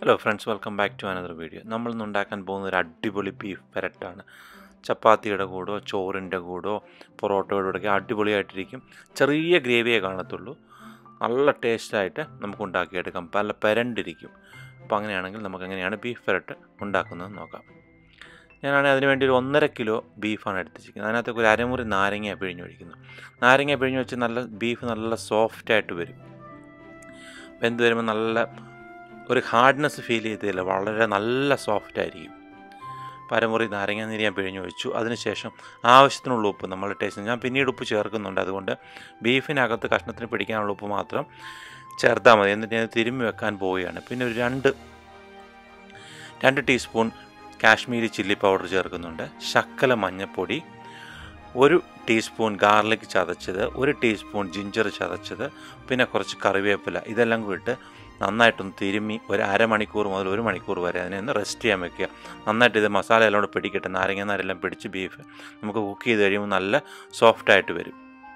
hello friends welcome back to another video നമ്മളിന്ന് ഉണ്ടാക്കാൻ പോകുന്ന ഒരു അടിപൊളി ബീഫ് പെരട്ടാണ് ചപ്പാത്തിയുടെ കൂടോ ചോറിൻ്റെ കൂടോ പൊറോട്ടയുടെ കൂടെ അടിപൊളിയായിട്ടിരിക്കും ചെറിയ ഗ്രേവിയെ കാണത്തുള്ളൂ നല്ല ടേസ്റ്റായിട്ട് നമുക്ക് ഉണ്ടാക്കിയെടുക്കാം പല പെരണ്ടിരിക്കും അപ്പോൾ അങ്ങനെയാണെങ്കിൽ നമുക്ക് എങ്ങനെയാണ് ബീഫ് പെരട്ട് ഉണ്ടാക്കുന്നത് നോക്കാം ഞാനാണെങ്കിൽ അതിന് വേണ്ടി ഒരു ഒന്നര കിലോ ബീഫാണ് എടുത്തിരിക്കുന്നത് അതിനകത്തേക്ക് ഒരു അരമുറി നാരങ്ങ പിഴിഞ്ഞൊഴിക്കുന്നു നാരങ്ങ പിഴിഞ്ഞ് വെച്ച് നല്ല ബീഫ് നല്ല സോഫ്റ്റായിട്ട് വരും വെന്ത് വരുമ്പോൾ നല്ല ഒരു ഹാർഡ്നെസ് ഫീൽ ചെയ്തില്ല വളരെ നല്ല സോഫ്റ്റ് ആയിരിക്കും പരമുറി നാരങ്ങ നീര് ഞാൻ പിഴിഞ്ഞു വെച്ചു അതിനുശേഷം ആവശ്യത്തിനുള്ള ഉപ്പ് നമ്മൾ ടേസ്റ്റ് ഞാൻ പിന്നീട് ഉപ്പ് ചേർക്കുന്നുണ്ട് അതുകൊണ്ട് ബീഫിനകത്ത് കഷ്ണത്തിന് പിടിക്കാനുള്ള ഉപ്പ് മാത്രം ചേർത്താൽ മതി എന്നിട്ട് ഞാൻ തിരുമ്മി വെക്കാൻ പോവുകയാണ് പിന്നെ ഒരു രണ്ട് രണ്ട് ടീസ്പൂൺ കാശ്മീരി ചില്ലി പൗഡർ ചേർക്കുന്നുണ്ട് ശക്കല മഞ്ഞൾപ്പൊടി ഒരു ടീസ്പൂൺ ഗാർലിക് ചതച്ചത് ഒരു ടീസ്പൂൺ ജിഞ്ചർ ചതച്ചത് പിന്നെ കുറച്ച് കറിവേപ്പില ഇതെല്ലാം കൂടി ഇട്ട് നന്നായിട്ടൊന്ന് തിരുമ്മി ഒരു അരമണിക്കൂർ മുതൽ ഒരു മണിക്കൂർ വരെ അതിനെ ഒന്ന് റെസ്റ്റ് ചെയ്യാൻ വെക്കുക നന്നായിട്ട് ഇത് മസാല എല്ലാം കൂടെ പിടിക്കട്ടെ നാരങ്ങ നാരെല്ലാം പിടിച്ച് ബീഫ് നമുക്ക് കുക്ക് ചെയ്ത് കഴിയുമ്പോൾ നല്ല സോഫ്റ്റായിട്ട് വരും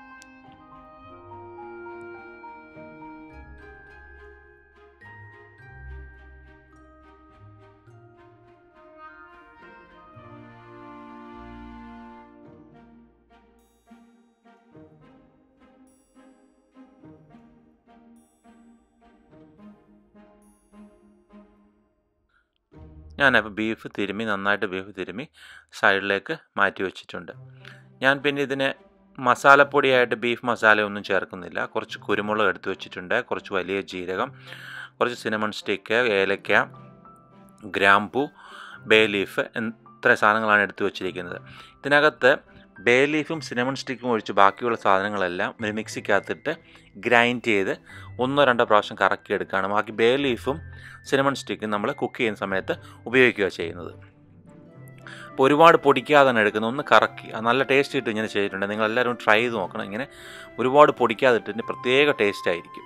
ഞാനപ്പോൾ ബീഫ് തിരുമ്മി നന്നായിട്ട് ബീഫ് തിരുമ്മി സൈഡിലേക്ക് മാറ്റി വെച്ചിട്ടുണ്ട് ഞാൻ പിന്നെ ഇതിന് മസാലപ്പൊടിയായിട്ട് ബീഫ് മസാല ഒന്നും ചേർക്കുന്നില്ല കുറച്ച് കുരുമുളക് എടുത്ത് വെച്ചിട്ടുണ്ട് കുറച്ച് വലിയ ജീരകം കുറച്ച് സിനമൺ സ്റ്റിക്ക് ഏലക്ക ഗ്രാമ്പു ബേ ലീഫ് ഇത്ര സാധനങ്ങളാണ് എടുത്തു വെച്ചിരിക്കുന്നത് ഇതിനകത്ത് ബേ ലീഫും സിനമൺ സ്റ്റിക്കും ഒഴിച്ച് ബാക്കിയുള്ള സാധനങ്ങളെല്ലാം ഒരു മിക്സിക്കകത്തിട്ട് ഗ്രൈൻഡ് ചെയ്ത് ഒന്നോ രണ്ടോ പ്രാവശ്യം കറക്കി എടുക്കുകയാണ് ബാക്കി ബേ ലീഫും സിനമൺ സ്റ്റിക്കും നമ്മൾ കുക്ക് ചെയ്യുന്ന സമയത്ത് ഉപയോഗിക്കുക ചെയ്യുന്നത് അപ്പോൾ ഒരുപാട് പൊടിക്കാതാണ് എടുക്കുന്നത് ഒന്ന് കറക്കി അത് നല്ല ടേസ്റ്റ് കിട്ടും ഇങ്ങനെ ചെയ്തിട്ടുണ്ട് നിങ്ങൾ എല്ലാവരും ട്രൈ ചെയ്ത് നോക്കണം ഇങ്ങനെ ഒരുപാട് പൊടിക്കാതെ ഇട്ടിട്ട് പ്രത്യേക ടേസ്റ്റ് ആയിരിക്കും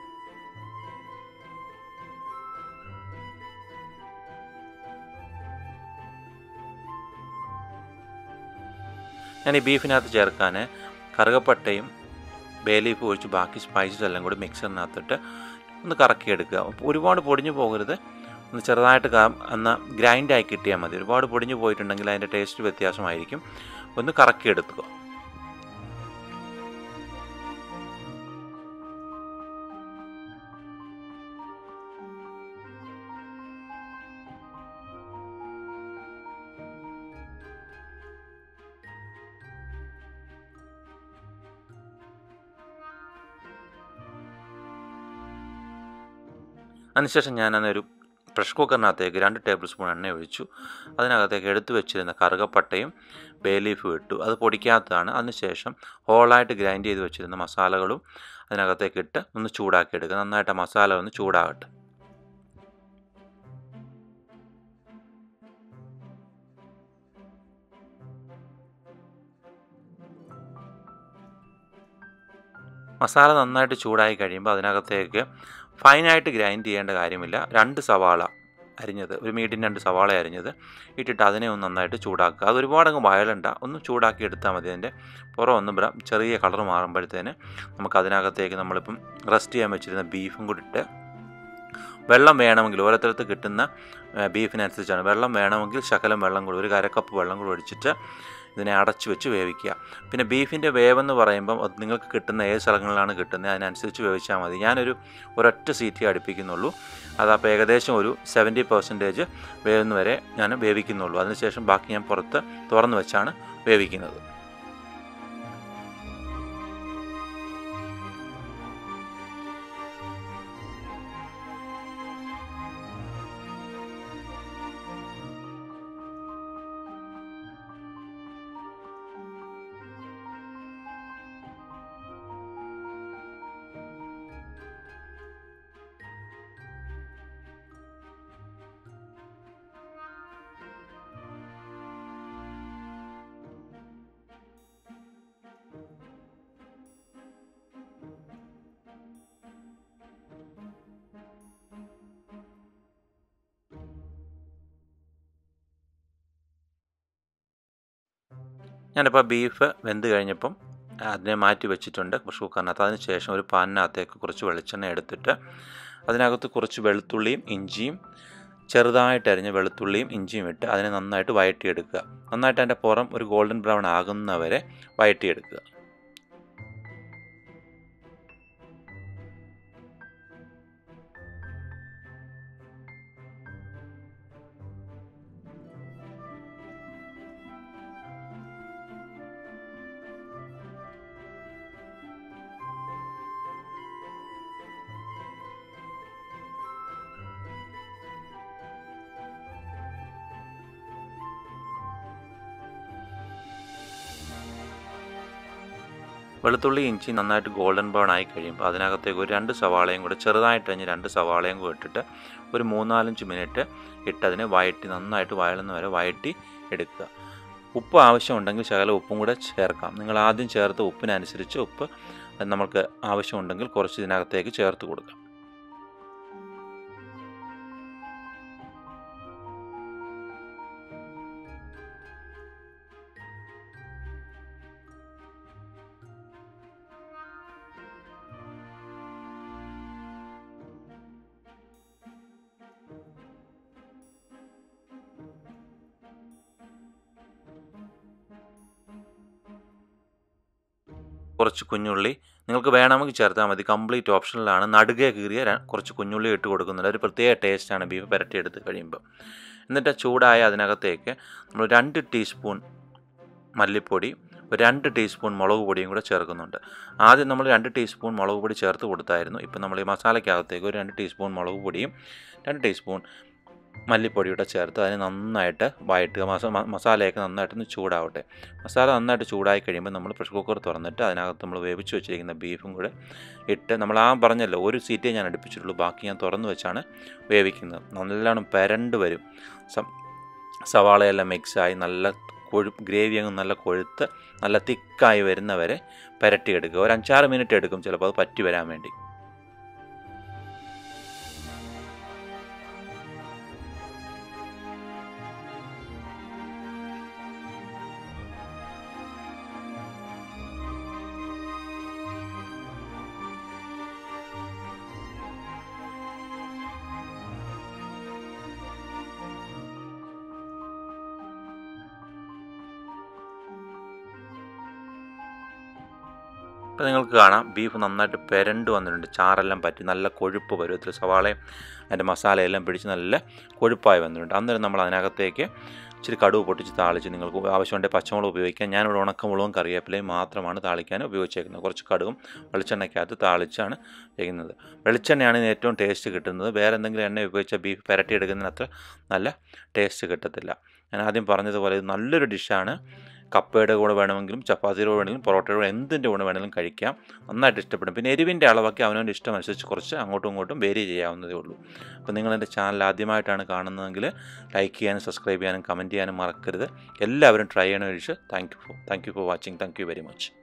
ഞാൻ ഈ ബീഫിനകത്ത് ചേർക്കാൻ കറുകപ്പട്ടയും ബേ ലീഫ് ഒഴിച്ച് ബാക്കി സ്പൈസസ് എല്ലാം കൂടി മിക്സറിനകത്തിട്ട് ഒന്ന് കറക്കിയെടുക്കുക ഒരുപാട് പൊടിഞ്ഞു പോകരുത് ഒന്ന് ചെറുതായിട്ട് ഒന്ന് ഗ്രൈൻഡായി കിട്ടിയാൽ മതി ഒരുപാട് പൊടിഞ്ഞു പോയിട്ടുണ്ടെങ്കിൽ അതിൻ്റെ ടേസ്റ്റ് വ്യത്യാസമായിരിക്കും ഒന്ന് കറക്കിയെടുക്കുക അതിനുശേഷം ഞാൻ അന്നൊരു പ്രഷർ കുക്കറിനകത്തേക്ക് രണ്ട് ടേബിൾ സ്പൂൺ എണ്ണ ഒഴിച്ചു അതിനകത്തേക്ക് എടുത്തു വെച്ചിരുന്ന കറുകപ്പട്ടയും ബേ ലീഫും ഇട്ടു അത് പൊടിക്കാത്തതാണ് അതിനുശേഷം ഹോളായിട്ട് ഗ്രൈൻഡ് ചെയ്ത് വെച്ചിരുന്ന മസാലകളും അതിനകത്തേക്ക് ഇട്ട് ഒന്ന് ചൂടാക്കി എടുക്കുക നന്നായിട്ട് മസാല ഒന്ന് ചൂടാകട്ടെ മസാല നന്നായിട്ട് ചൂടായി കഴിയുമ്പോൾ അതിനകത്തേക്ക് ഫൈനായിട്ട് ഗ്രൈൻഡ് ചെയ്യേണ്ട കാര്യമില്ല രണ്ട് സവാള അരിഞ്ഞത് ഒരു മീഡിയം രണ്ട് സവാള അരിഞ്ഞത് ഇട്ടിട്ട് അതിനെ ഒന്ന് നന്നായിട്ട് ചൂടാക്കുക അത് ഒരുപാടങ്ങ് വയലണ്ട ഒന്ന് ചൂടാക്കി എടുത്താൽ മതി അതിൻ്റെ പുറം ഒന്ന് ചെറിയ കളർ മാറുമ്പോഴത്തേന് നമുക്ക് അതിനകത്തേക്ക് നമ്മളിപ്പം റെസ്റ്റ് ചെയ്യാൻ വെച്ചിരുന്ന ബീഫും കൂടി ഇട്ട് വെള്ളം വേണമെങ്കിൽ ഓരോരുത്തരത്ത് കിട്ടുന്ന ബീഫിനനുസരിച്ചാണ് വെള്ളം വേണമെങ്കിൽ ശകലം വെള്ളം കൂടി ഒരു കരക്കപ്പ് വെള്ളം കൂടി ഒഴിച്ചിട്ട് ഇതിനെ അടച്ചു വെച്ച് വേവിക്കുക പിന്നെ ബീഫിൻ്റെ വേവെന്ന് പറയുമ്പം അത് നിങ്ങൾക്ക് കിട്ടുന്ന ഏത് സ്ഥലങ്ങളിലാണ് കിട്ടുന്നത് അതിനനുസരിച്ച് വേവിച്ചാൽ മതി ഞാനൊരു ഒരൊറ്റ സീറ്റ് അടുപ്പിക്കുന്നുള്ളൂ അതപ്പോൾ ഏകദേശം ഒരു സെവൻറ്റി പെർസെൻറ്റേജ് വേവുന്ന വരെ ഞാൻ വേവിക്കുന്നുള്ളൂ അതിനുശേഷം ബാക്കി ഞാൻ പുറത്ത് തുറന്ന് വെച്ചാണ് വേവിക്കുന്നത് ഞാനിപ്പോൾ ബീഫ് വെന്ത് കഴിഞ്ഞപ്പം അതിനെ മാറ്റി വെച്ചിട്ടുണ്ട് പ്രഷർ കുക്കറിനകത്ത് അതിന് ശേഷം ഒരു പാനിനകത്തേക്ക് കുറച്ച് വെളിച്ചെണ്ണ എടുത്തിട്ട് അതിനകത്ത് കുറച്ച് വെളുത്തുള്ളിയും ഇഞ്ചിയും ചെറുതായിട്ട് അരിഞ്ഞ വെളുത്തുള്ളിയും ഇഞ്ചിയും ഇട്ട് അതിനെ നന്നായിട്ട് വഴറ്റിയെടുക്കുക നന്നായിട്ട് അതിൻ്റെ പുറം ഒരു ഗോൾഡൻ ബ്രൗൺ ആകുന്നവരെ വഴറ്റിയെടുക്കുക വെളുത്തുള്ളി ഇഞ്ചി നന്നായിട്ട് ഗോൾഡൻ ബ്രൗൺ ആയി കഴിയുമ്പോൾ അതിനകത്തേക്ക് ഒരു രണ്ട് സവാളയും കൂടെ ചെറുതായിട്ട് കഴിഞ്ഞ് രണ്ട് സവാളയും കൂടെ ഇട്ടിട്ട് ഒരു മൂന്നാലഞ്ച് മിനിറ്റ് ഇട്ടതിനെ വഴറ്റി നന്നായിട്ട് വയലുന്ന വരെ വഴറ്റി എടുക്കുക ഉപ്പ് ആവശ്യമുണ്ടെങ്കിൽ ശകലം ഉപ്പും കൂടെ ചേർക്കാം നിങ്ങൾ ആദ്യം ചേർത്ത ഉപ്പിനനുസരിച്ച് ഉപ്പ് നമുക്ക് ആവശ്യമുണ്ടെങ്കിൽ കുറച്ച് ഇതിനകത്തേക്ക് ചേർത്ത് കൊടുക്കാം കുറച്ച് കുഞ്ഞുള്ളി നിങ്ങൾക്ക് വേണമെങ്കിൽ ചേർത്താൽ മതി കംപ്ലീറ്റ് ഓപ്ഷനിലാണ് നടുകെ കീറിയ ര- കുറച്ച് കുഞ്ഞുള്ളി ഇട്ട് കൊടുക്കുന്നുണ്ട് ഒരു പ്രത്യേക ടേസ്റ്റാണ് ബീഫ് പുരട്ടിയെടുത്ത് കഴിയുമ്പോൾ എന്നിട്ട് ചൂടായ അതിനകത്തേക്ക് നമ്മൾ രണ്ട് ടീസ്പൂൺ മല്ലിപ്പൊടി ഒരു രണ്ട് ടീസ്പൂൺ മുളക് പൊടിയും കൂടെ ചേർക്കുന്നുണ്ട് ആദ്യം നമ്മൾ രണ്ട് ടീസ്പൂൺ മുളക് പൊടി ചേർത്ത് കൊടുത്തായിരുന്നു ഇപ്പം നമ്മൾ ഈ മസാലയ്ക്കകത്തേക്ക് ഒരു രണ്ട് ടീസ്പൂൺ മുളക് പൊടിയും രണ്ട് ടീസ്പൂൺ മല്ലിപ്പൊടിയൂടെ ചേർത്ത് അതിന് നന്നായിട്ട് വഴറ്റുക മസ മ- മസാലയൊക്കെ നന്നായിട്ടൊന്ന് ചൂടാവട്ടെ മസാല നന്നായിട്ട് ചൂടായി കഴിയുമ്പോൾ നമ്മൾ പ്രഷർ കുക്കർ തുറന്നിട്ട് അതിനകത്ത് നമ്മൾ വേവിച്ച് വെച്ചിരിക്കുന്ന ബീഫും കൂടെ ഇട്ട് നമ്മൾ ആ പറഞ്ഞല്ലോ ഒരു സീറ്റേ ഞാൻ അടുപ്പിച്ചിട്ടുള്ളൂ ബാക്കി ഞാൻ തുറന്ന് വെച്ചാണ് വേവിക്കുന്നത് നല്ലോണം പെരണ്ട് വരും സം- സവാളയെല്ലാം മിക്സായി നല്ല കൊഴു ഗ്രേവി അങ്ങ് നല്ല കൊഴുത്ത് നല്ല തിക്കായി വരുന്നവരെ പുരട്ടിയെടുക്കുക ഒരു അഞ്ചാറ് മിനിറ്റ് എടുക്കും ചിലപ്പോൾ അത് പറ്റി വരാൻ വേണ്ടി ഇപ്പം നിങ്ങൾക്ക് കാണാം ബീഫ് നന്നായിട്ട് പെരണ്ട് വന്നിട്ടുണ്ട് ചാറെല്ലാം പറ്റി നല്ല കൊഴുപ്പ് പരുവത്തിൽ സവാളയും അതിൻ്റെ മസാലയെല്ലാം പിടിച്ച് നല്ല കൊഴുപ്പായി വന്നിട്ടുണ്ട് അന്നേരം നമ്മൾ അതിനകത്തേക്ക് ഇച്ചിരി കടുവ് പൊട്ടിച്ച് താളിച്ച് നിങ്ങൾക്ക് ആവശ്യമുണ്ടെങ്കിൽ പച്ചമുളക് ഉപയോഗിക്കാം ഞാനിവിടെ ഉണക്കമുളകും കറിവേപ്പിലയും മാത്രമാണ് താളിക്കാൻ ഉപയോഗിച്ചേക്കുന്നത് കുറച്ച് കടുവും വെളിച്ചെണ്ണയ്ക്കകത്ത് താളിച്ചാണ് ചെയ്യുന്നത് വെളിച്ചെണ്ണയാണ് ഇതിന് ഏറ്റവും ടേസ്റ്റ് കിട്ടുന്നത് വേറെ എന്തെങ്കിലും എണ്ണ ഉപയോഗിച്ചാൽ ബീഫ് പുരട്ടിയെടുക്കുന്നതിന് അത്ര നല്ല ടേസ്റ്റ് കിട്ടത്തില്ല ഞാൻ ആദ്യം പറഞ്ഞതുപോലെ ഇത് നല്ലൊരു ഡിഷാണ് കപ്പയുടെ കൂടെ വേണമെങ്കിലും ചപ്പാത്തിയുടെ കൂടെ വേണമെങ്കിലും പൊറോട്ടയുടെ കൂടെ എന്തിൻ്റെ കൂടെ വേണമെങ്കിലും കഴിക്കാം നന്നായിട്ട് ഇഷ്ടപ്പെടും പിന്നെ എരിവിൻ്റെ അളവൊക്കെ അവനവൻ്റെ ഇഷ്ടം അനുസരിച്ച് കുറച്ച് അങ്ങോട്ടും ഇങ്ങോട്ടും വേരി ചെയ്യാവുന്നതേ ഉള്ളൂ അപ്പോൾ നിങ്ങൾ എൻ്റെ ചാനൽ ആദ്യമായിട്ടാണ് കാണുന്നതെങ്കിൽ ലൈക്ക് ചെയ്യാനും സബ്സ്ക്രൈബ് ചെയ്യാനും കമൻറ്റ് ചെയ്യാനും മറക്കരുത് എല്ലാവരും ട്രൈ ചെയ്യണ dish thank you for thank you for watching thank you very much